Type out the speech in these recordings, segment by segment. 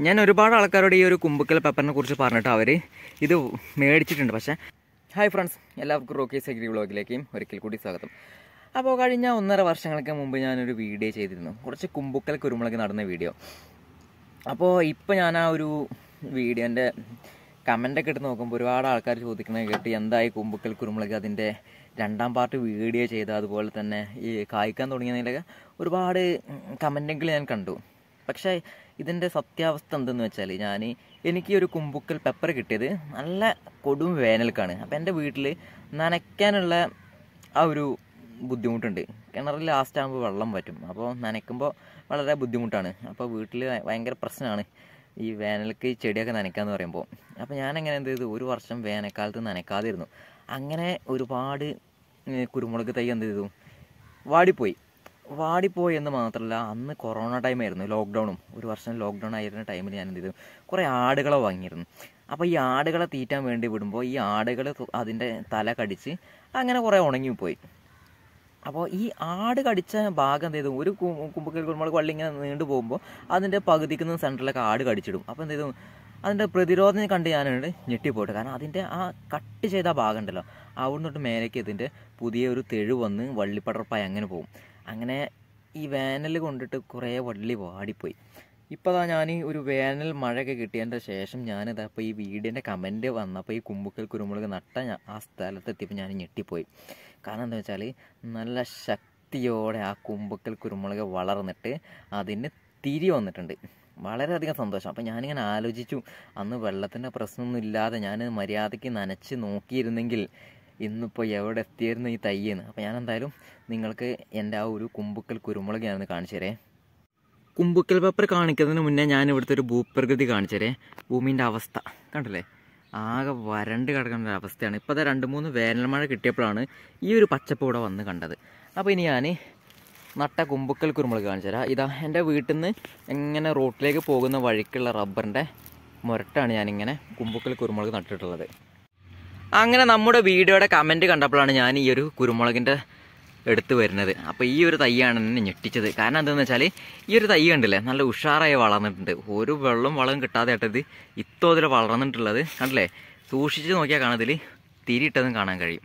ഞാൻ ഒരുപാട് ആൾക്കാരോട് ഈ ഒരു കുമ്പക്കൽ പെപ്പറിനെ കുറിച്ച് പറഞ്ഞിട്ട് അവർ ഇത് മേടിച്ചിട്ടുണ്ട് പക്ഷേ ഹായ് ഫ്രണ്ട്സ് എല്ലാവർക്കും റോക്കി സെഗ്രി വ്ളോഗിലേക്കും ഒരിക്കൽ കൂടി സ്വാഗതം അപ്പോൾ കഴിഞ്ഞ ഒന്നര വർഷങ്ങൾക്ക് മുമ്പ് ഞാനൊരു വീഡിയോ ചെയ്തിരുന്നു കുറച്ച് കുമ്പുക്കൽ കുരുമുളക് നടന്ന വീഡിയോ അപ്പോൾ ഇപ്പോൾ ഞാൻ ആ ഒരു വീഡിയോൻ്റെ കമൻ്റൊക്കെ ഇട്ട് നോക്കുമ്പോൾ ഒരുപാട് ആൾക്കാർ ചോദിക്കുന്നത് കേട്ട് എന്തായി കുമ്പുക്കൽ കുരുമുളക് അതിൻ്റെ രണ്ടാം പാർട്ട് വീഡിയോ ചെയ്ത അതുപോലെ തന്നെ ഈ കായ്ക്കാൻ തുടങ്ങിയതിലൊക്കെ ഒരുപാട് കമൻറ്റുകൾ ഞാൻ കണ്ടു പക്ഷേ ഇതിൻ്റെ സത്യാവസ്ഥ എന്തെന്ന് വെച്ചാൽ ഞാൻ എനിക്ക് ഈ ഒരു കുമ്പുക്കൽ പെപ്പർ കിട്ടിയത് നല്ല കൊടും വേനൽക്കാണ് അപ്പോൾ എൻ്റെ വീട്ടിൽ നനയ്ക്കാനുള്ള ആ ഒരു ബുദ്ധിമുട്ടുണ്ട് കിണറിൽ ലാസ്റ്റ് ആകുമ്പോൾ വെള്ളം പറ്റും അപ്പോൾ നനയ്ക്കുമ്പോൾ വളരെ ബുദ്ധിമുട്ടാണ് അപ്പോൾ വീട്ടിൽ ഭയങ്കര പ്രശ്നമാണ് ഈ വേനൽക്ക് ഈ ചെടിയൊക്കെ നനയ്ക്കാന്ന് പറയുമ്പോൾ അപ്പോൾ ഞാൻ എങ്ങനെ എന്ത് ചെയ്തു ഒരു വർഷം വേനൽക്കാലത്ത് നനയ്ക്കാതിരുന്നു അങ്ങനെ ഒരുപാട് ഏ, കുരുമുളക് തൈ എന്ത് ചെയ്തു വാടിപ്പോയി വാടിപ്പോയി എന്ന് മാത്രമല്ല അന്ന് കൊറോണ ടൈമായിരുന്നു ലോക്ക്ഡൗണും ഒരു വർഷം ലോക്ക്ഡൗൺ ആയിരുന്ന ടൈമിൽ ഞാൻ എന്ത് ചെയ്തു കുറേ ആടുകളെ വാങ്ങിയിരുന്നു അപ്പോൾ ഈ ആടുകളെ തീറ്റാൻ വേണ്ടി വിടുമ്പോൾ ഈ ആടുകൾ അതിൻ്റെ തല കടിച്ച് അങ്ങനെ കുറേ ഉണങ്ങിപ്പോയി അപ്പോൾ ഈ ആട് കടിച്ച ഭാഗം എന്ത് ചെയ്തു ഒരു കു- കുമ്പക്കൽ കുരുമുളക് വള്ളി ഇങ്ങനെ നീണ്ടു പോകുമ്പോൾ അതിൻ്റെ പകുതിക്കുന്ന സെൻറ്ററിലൊക്കെ ആട് കടിച്ചിടും അപ്പോൾ എന്ത് ചെയ്തു അതിൻ്റെ പ്രതിരോധം കണ്ട് ഞാനുണ്ട് ഞെട്ടിപ്പോയിട്ട് കാരണം അതിൻ്റെ ആ കട്ട് ചെയ്ത ആ ഭാഗം ഉണ്ടല്ലോ അവിടെ തൊട്ട് മേലേക്ക് ഇതിൻ്റെ പുതിയ ഒരു തെഴു വന്ന് വള്ളിപ്പടർപ്പായി അങ്ങനെ പോകും അങ്ങനെ ഈ വേനൽ കൊണ്ടിട്ട് കുറേ വള്ളി വാടിപ്പോയി ഇപ്പോൾ അതാ ഞാൻ ഒരു വേനൽ മഴയൊക്കെ കിട്ടിയതിൻ്റെ ശേഷം ഞാനിതാ ഇപ്പോൾ ഈ വീടിൻ്റെ കമൻറ്റ് വന്നപ്പോൾ ഈ കുമ്പുക്കൽ കുരുമുളക് നട്ട ഞാ- ആ സ്ഥലത്തെത്തിയപ്പോൾ ഞാൻ ഞെട്ടിപ്പോയി കാരണം എന്താ വെച്ചാൽ നല്ല ശക്തിയോടെ ആ കുമ്പുക്കൽ കുരുമുളക് വളർന്നിട്ട് അതിന് തിരി വന്നിട്ടുണ്ട് വളരെയധികം സന്തോഷം അപ്പം ഞാനിങ്ങനെ ആലോചിച്ചു അന്ന് വെള്ളത്തിൻ്റെ പ്രശ്നമൊന്നും ഇല്ലാതെ ഞാൻ മര്യാദയ്ക്ക് നനച്ച് നോക്കിയിരുന്നെങ്കിൽ ഇന്നിപ്പോൾ എവിടെ എത്തിയിരുന്നു ഈ തയ്യെന്ന് അപ്പോൾ ഞാൻ എന്തായാലും നിങ്ങൾക്ക് എൻ്റെ ആ ഒരു കുമ്പുക്കൽ കുരുമുളക് ഞാനൊന്ന് കാണിച്ചു തരേ കുമ്പുക്കൽ പേപ്പർ കാണിക്കുന്നതിന് മുന്നേ ഞാൻ ഇവിടുത്തെ ഒരു ഭൂപ്രകൃതി കാണിച്ചു തരേ ഭൂമിൻ്റെ അവസ്ഥ കണ്ടില്ലേ ആകെ വരണ്ട് കിടക്കുന്ന ഒരു അവസ്ഥയാണ് ഇപ്പോൾ അത് രണ്ട് മൂന്ന് വേനൽ മഴ കിട്ടിയപ്പോഴാണ് ഈ ഒരു പച്ചപ്പ് ഇവിടെ വന്ന് കണ്ടത് അപ്പോൾ ഇനി ഞാൻ നട്ട കുമ്പുക്കൽ കുരുമുളക് കാണിച്ചു തരാം ഇതാ എൻ്റെ വീട്ടിൽ നിന്ന് എങ്ങനെ റോട്ടിലേക്ക് പോകുന്ന വഴിക്കുള്ള റബ്ബറിൻ്റെ മുരട്ടാണ് ഞാനിങ്ങനെ കുമ്പുക്കൽ കുരുമുളക് നട്ടിട്ടുള്ളത് അങ്ങനെ നമ്മുടെ വീഡിയോയുടെ കമൻറ്റ് കണ്ടപ്പോഴാണ് ഞാൻ ഈ ഒരു കുരുമുളകിൻ്റെ എടുത്തു വരുന്നത് അപ്പോൾ ഈ ഒരു തൈയാണ് എന്നെ ഞെട്ടിച്ചത് കാരണം എന്താണെന്ന് വെച്ചാൽ ഈ ഒരു തൈ കണ്ടില്ലേ നല്ല ഉഷാറായി വളർന്നിട്ടുണ്ട് ഒരു വെള്ളം വളം കിട്ടാതെ ആയിട്ടത് ഇത്തോതിൽ വളർന്നിട്ടുള്ളത് കണ്ടില്ലേ സൂക്ഷിച്ച് നോക്കിയാൽ കാണതിൽ തിരിയിട്ടതും കാണാൻ കഴിയും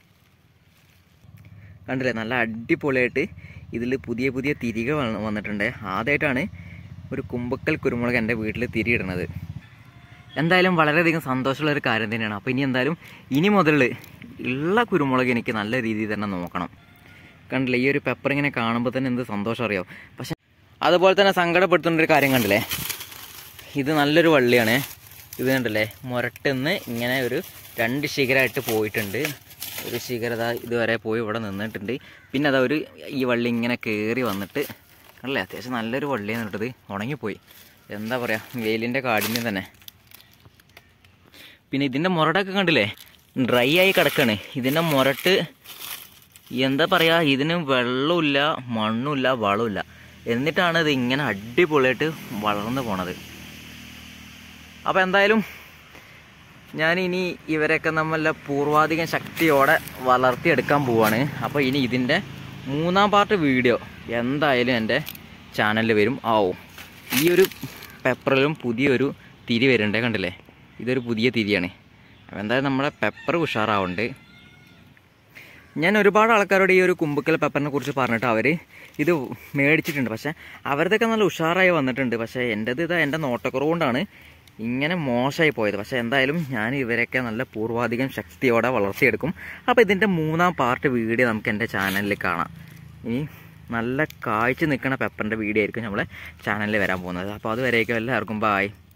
കണ്ടില്ലേ നല്ല അടിപൊളിയായിട്ട് ഇതിൽ പുതിയ പുതിയ തിരികൾ വന്ന് വന്നിട്ടുണ്ട് ആദ്യമായിട്ടാണ് ഒരു കുമ്പക്കൽ കുരുമുളക് എൻ്റെ വീട്ടിൽ തിരിയിടുന്നത് എന്തായാലും വളരെയധികം സന്തോഷമുള്ള ഒരു കാര്യം തന്നെയാണ് അപ്പോൾ ഇനി എന്തായാലും ഇനി മുതൽ ഉള്ള കുരുമുളക് എനിക്ക് നല്ല രീതിയിൽ തന്നെ നോക്കണം കണ്ടില്ലേ ഈ ഒരു പെപ്പർ ഇങ്ങനെ കാണുമ്പോൾ തന്നെ എന്ത് സന്തോഷം അറിയാം പക്ഷെ അതുപോലെ തന്നെ സങ്കടപ്പെടുത്തുന്ന ഒരു കാര്യം കണ്ടില്ലേ ഇത് നല്ലൊരു വള്ളിയാണ് ഇത് കണ്ടില്ലേ മുരട്ടുന്ന് ഇങ്ങനെ ഒരു രണ്ട് ശിഖരമായിട്ട് പോയിട്ടുണ്ട് ഒരു ശിഖരത ഇതുവരെ പോയി ഇവിടെ നിന്നിട്ടുണ്ട് പിന്നെ അതാ ഒരു ഈ വള്ളി ഇങ്ങനെ കയറി വന്നിട്ട് കണ്ടില്ലേ അത്യാവശ്യം നല്ലൊരു വള്ളിയാണ് ഇട്ടത് ഉണങ്ങിപ്പോയി എന്താ പറയുക വെയിലിൻ്റെ കാഠിന്യം തന്നെ പിന്നെ ഇതിൻ്റെ മുരടൊക്കെ കണ്ടില്ലേ ഡ്രൈ ആയി കിടക്കാണ് ഇതിൻ്റെ മുരട്ട് എന്താ പറയുക ഇതിന് വെള്ളമില്ല മണ്ണുമില്ല വളമില്ല എന്നിട്ടാണ് ഇത് ഇങ്ങനെ അടിപൊളിയായിട്ട് വളർന്നു പോണത് അപ്പോൾ എന്തായാലും ഞാൻ ഇനി ഇവരൊക്കെ നമ്മളെ പൂർവാധികം ശക്തിയോടെ വളർത്തിയെടുക്കാൻ പോവാണ് അപ്പോൾ ഇനി ഇതിൻ്റെ മൂന്നാം പാർട്ട് വീഡിയോ എന്തായാലും എൻ്റെ ചാനലിൽ വരും ആവും ഈ ഒരു പെപ്പറിലും പുതിയൊരു തിരി വരുന്നുണ്ട് കണ്ടില്ലേ ഇതൊരു പുതിയ തിരിയാണ് അപ്പോൾ എന്തായാലും നമ്മളെ പെപ്പർ ഉഷാറാവുന്നുണ്ട് ഞാൻ ഒരുപാട് ആൾക്കാരോട് ഈ ഒരു കുമ്പക്കൽ പെപ്പറിനെ കുറിച്ച് പറഞ്ഞിട്ട് അവർ ഇത് മേടിച്ചിട്ടുണ്ട് പക്ഷേ അവരതൊക്കെ നല്ല ഉഷാറായി വന്നിട്ടുണ്ട് പക്ഷേ എൻ്റെത് ഇതാ എൻ്റെ നോട്ടക്കുറവ് കൊണ്ടാണ് ഇങ്ങനെ മോശമായി പോയത് പക്ഷേ എന്തായാലും ഞാൻ ഇവരൊക്കെ നല്ല പൂർവാധികം ശക്തിയോടെ വളർത്തിയെടുക്കും അപ്പോൾ ഇതിൻ്റെ മൂന്നാം പാർട്ട് വീഡിയോ നമുക്ക് എൻ്റെ ചാനലിൽ കാണാം ഇനി നല്ല കാഴ്ച നിൽക്കുന്ന പെപ്പറിൻ്റെ വീഡിയോ ആയിരിക്കും നമ്മളെ ചാനലിൽ വരാൻ പോകുന്നത് അപ്പോൾ അതുവരേക്കും എല്ലാവർക്കും ബായ്